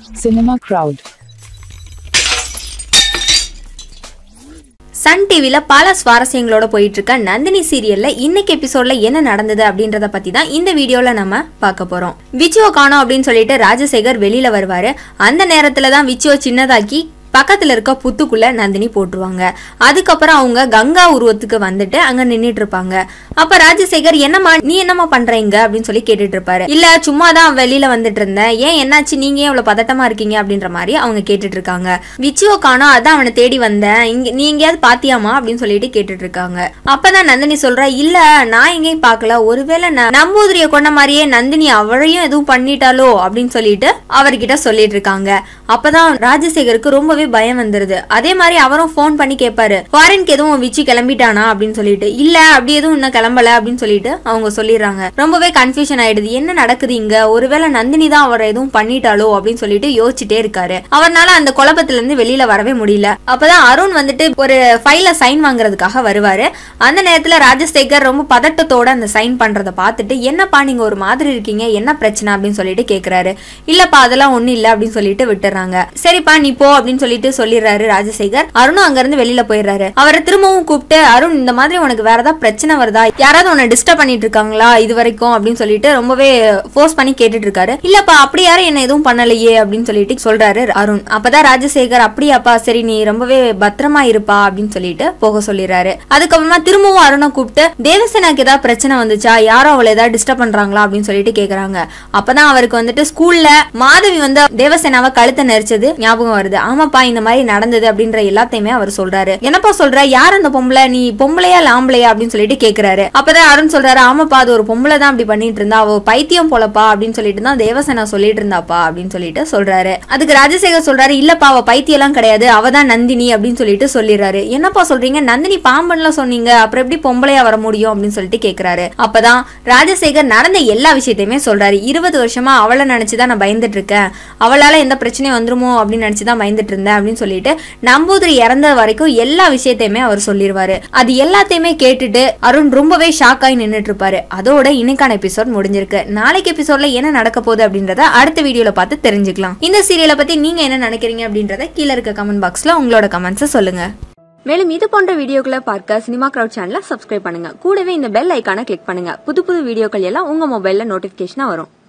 Cinema Crowd. Sun டிவில பல சுவாரஸ்யங்களோட போயிட்டு இருக்க நந்தினி சீரியல்ல இன்னைக்கு எபிசோட்ல என்ன நடந்தது அப்படின்றத பத்தி தான் இந்த வீடியோல நம்ம பார்க்க போறோம் விச்சுவ காணோம் அப்படின்னு சொல்லிட்டு ராஜசேகர் வெளியில வருவாரு அந்த நேரத்துல தான் விச்சுவ சின்னதாக்கி பக்கத்துல இருக்க புத்துக்குள்ள நந்தினி போட்டுருவாங்க அதுக்கப்புறம் அவங்க கங்கா உருவத்துக்கு வந்துட்டு அங்க நின்னுட்டு இருப்பாங்க அப்ப ராஜசேகர் என்னம்மா நீ என்னம்மா பண்றீங்க அப்படின்னு சொல்லி கேட்டுட்டு இருப்பாரு இல்ல சும்மா தான் வெளியில வந்துட்டு இருந்தேன் ஏன் என்னாச்சு நீங்க ஏன் இவ்வளவு பதட்டமா இருக்கீங்க அப்படின்ற மாதிரி அவங்க கேட்டுட்டு இருக்காங்க விச்சுவ காணோம் அதான் அவனை தேடி வந்தேன் இங்க நீ எங்கேயாவது பாத்தியாமா அப்படின்னு சொல்லிட்டு கேட்டுட்டு இருக்காங்க அப்பதான் நந்தினி சொல்றா இல்ல நான் எங்கேயும் பார்க்கல ஒருவேளை ந- நம்பூதிரிய கொண்ட மாதிரியே நந்தினி அவளையும் எதுவும் பண்ணிட்டாலோ அப்படின்னு சொல்லிட்டு அவர்கிட்ட சொல்லிட்டு இருக்காங்க அப்பதான் ராஜசேகருக்கு ரொம்பவே பயம் வந்துருது அதே மாதிரி அவரும் ஃபோன் பண்ணி கேட்பாரு ஃபாரின்க்கு எதுவும் விச்சு கிளம்பிட்டானா அப்படின்னு சொல்லிட்டு இல்ல அப்படி எதுவும் இன்னும் கிளம்பல அப்படின்னு சொல்லிட்டு அவங்க சொல்லிடுறாங்க ரொம்பவே கன்ஃபியூஷன் ஆயிடுது என்ன நடக்குது இங்க ஒருவேளை நந்தினி தான் அவரை எதுவும் பண்ணிட்டாலோ அப்படின்னு சொல்லிட்டு யோசிச்சுட்டே இருக்காரு அவர்னால அந்த குழப்பத்துல இருந்து வெளியில வரவே முடியல அப்பதான் அருண் வந்துட்டு ஒரு ஃபைல சைன் வாங்குறதுக்காக வருவாரு அந்த நேரத்துல ராஜசேகர் ரொம்ப பதட்டத்தோட அந்த சைன் பண்றத பார்த்துட்டு என்னப்பா நீங்க ஒரு மாதிரி இருக்கீங்க என்ன பிரச்சனை அப்படின்னு சொல்லிட்டு கேக்குறாரு இல்லப்பா அதெல்லாம் ஒண்ணும் இல்ல அப்படின்னு சொல்லிட்டு விட்டுறாங்க சரிப்பா நீ போ அப்படின்னு சொல்லிட்டு சொல்லிடுறாரு ராஜசேகர் அருணும் அங்க இருந்து வெளியில போயிடுறாரு அவரை திரும்பவும் கூப்பிட்டு அருண் இந்த மாதிரி உனக்கு வேற ஏதாவது பிரச்சனை வருதா யாராவது உன்னை டிஸ்டர்ப் பண்ணிட்டு இருக்காங்களா இது வரைக்கும் அப்படின்னு சொல்லிட்டு ரொம்பவே ஃபோர்ஸ் பண்ணி கேட்டுட்டு இருக்காரு இல்லப்பா அப்படி யாரும் என்ன எதுவும் பண்ணலையே அப்படின்னு சொல்லிட்டு சொல்றாரு அருண் அப்பதான் ராஜசேகர் அப்படியாப்பா சரி நீ ரொம்பவே பத்திரமா இருப்பா அப்படின்னு சொல்லிட்டு போக சொல்லிடுறாரு அதுக்கப்புறமா திரும்பவும் அருணை கூப்பிட்டு தேவசேனாக்கு ஏதாவது பிரச்சனை வந்துச்சா யாரும் அவளை ஏதாவது டிஸ்டர்ப் பண்றாங்களா அப்படின்னு சொல்லிட்டு கேக்குறாங்க அப்பதான் அவருக்கு வந்துட்டு ஸ்கூல்ல மாதவி வந்து தேவசேனாவை கழுத்தை நெரிச்சது ஞாபகம் வருது ஆமாப்பா இந்த மாதிரி நடந்தது அப்படின்ற எல்லாத்தையுமே அவர் சொல்றாரு என்னப்பா சொல்ற யார் அந்த பொம்பளை நீ பொம்பளையா இல்ல ஆம்பளையா அப்படின்னு சொல்லிட்டு கேக்குறாரு அப்பதான் அருண் சொல்றாரு ஆமாப்பா அது ஒரு பொம்பளை தான் அப்படி பண்ணிட்டு இருந்தா அவ பைத்தியம் போலப்பா அப்படின்னு சொல்லிட்டு தான் தேவசேனா சொல்லிட்டு இருந்தாப்பா அப்படின்னு சொல்லிட்டு சொல்றாரு அதுக்கு ராஜசேகர் சொல்றாரு இல்லப்பா அவ பைத்தியம் எல்லாம் கிடையாது அவ தான் நந்தினி அப்படின்னு சொல்லிட்டு சொல்லிடுறாரு என்னப்பா சொல்றீங்க நந்தினி பாம்பன்ல சொன்னீங்க அப்புறம் எப்படி பொம்பளையா வர முடியும் அப்படின்னு சொல்லிட்டு கேக்குறாரு அப்பதான் ராஜசேகர் நடந்த எல்லா விஷயத்தையுமே சொல்றாரு இருபது வருஷமா அவளை நினைச்சுதான் நான் பயந்துட்டு இருக்கேன் அவளால எந்த பிரச்சனையும் வந்துருமோ அப்படின்னு நினைச்சுதான் பயந்துட்டு இருந்தேன் அப்படின்னு சொல்லிட்டு நம்பூதிரி இறந்த வரைக்கும் எல்லா விஷயத்தையுமே அவர் சொல்லிடுவாரு அது எல்லாத்தையுமே கேட்டுட்டு அருண் ரொம்பவே ஷாக் ஆகி நின்னுட்டு இருப்பாரு அதோட இன்னைக்கான எபிசோட் முடிஞ்சிருக்கு நாளைக்கு எபிசோட்ல என்ன நடக்க போகுது அப்படின்றத அடுத்த வீடியோல பார்த்து தெரிஞ்சுக்கலாம் இந்த சீரியலை பத்தி நீங்க என்ன நினைக்கிறீங்க அப்படின்றத கீழே இருக்க கமெண்ட் பாக்ஸ்ல உங்களோட கமெண்ட்ஸை சொல்லுங்க மேலும் இது போன்ற வீடியோக்களை பார்க்க சினிமா கிரவுட் சேனலை சப்ஸ்கிரைப் பண்ணுங்க கூடவே இந்த பெல் ஐக்கானை கிளிக் பண்ணுங்க புது புது வீடியோக்கள் எல்லாம் உங்க மொபைல்ல நோட்டிபிகேஷனா வரும்